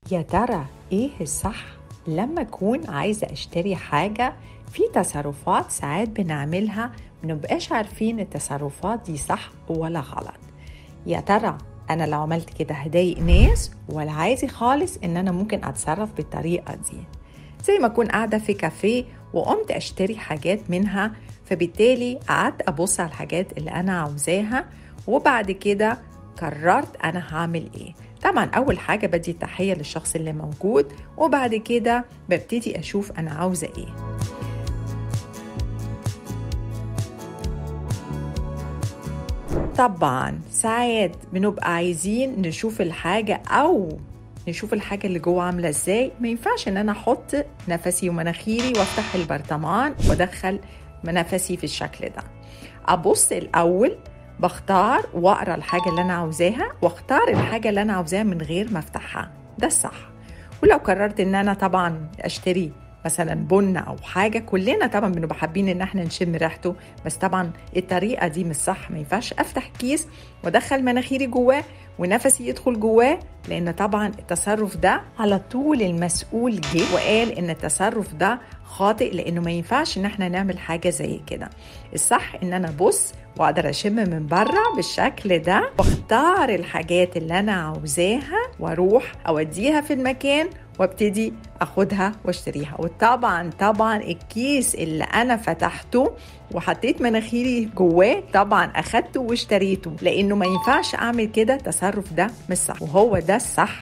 يا ترى ايه الصح لما اكون عايزه اشتري حاجه في تصرفات ساعات بنعملها منبقاش عارفين التصرفات دي صح ولا غلط يا ترى انا لو عملت كده هضايق ناس ولا عايزي خالص ان انا ممكن اتصرف بالطريقه دي زي ما اكون قاعده في كافيه وقمت اشتري حاجات منها فبالتالي قعدت ابص على الحاجات اللي انا عاوزاها وبعد كده قررت انا هعمل ايه طبعا اول حاجه بدي تحيه للشخص اللي موجود وبعد كده ببتدي اشوف انا عاوزه ايه طبعا ساعات بنبقى عايزين نشوف الحاجه او نشوف الحاجة اللي جوه عاملة ازاي ما ينفعش ان انا احط نفسي ومناخيري وافتح البرطمان وادخل نفسي في الشكل ده ابص الاول بختار واقرا الحاجه اللي انا عاوزاها واختار الحاجه اللي انا عاوزاها من غير ما افتحها ده الصح ولو قررت ان انا طبعا اشتري مثلا بن او حاجه كلنا طبعا بنبقى حابين ان احنا نشم ريحته بس طبعا الطريقه دي مش صح ما ينفعش افتح كيس وادخل مناخيري جواه ونفسي يدخل جواه لان طبعا التصرف ده على طول المسؤول جه وقال ان التصرف ده خاطئ لانه ما ينفعش ان احنا نعمل حاجه زي كده الصح ان انا ابص واقدر اشم من بره بالشكل ده واختار الحاجات اللي انا عاوزاها واروح اوديها في المكان وابتدي اخدها واشتريها وطبعا طبعا الكيس اللي انا فتحته وحطيت مناخيري جواه طبعا اخدته واشتريته لانه ما ينفعش اعمل كده التصرف ده مش صح وهو ده الصح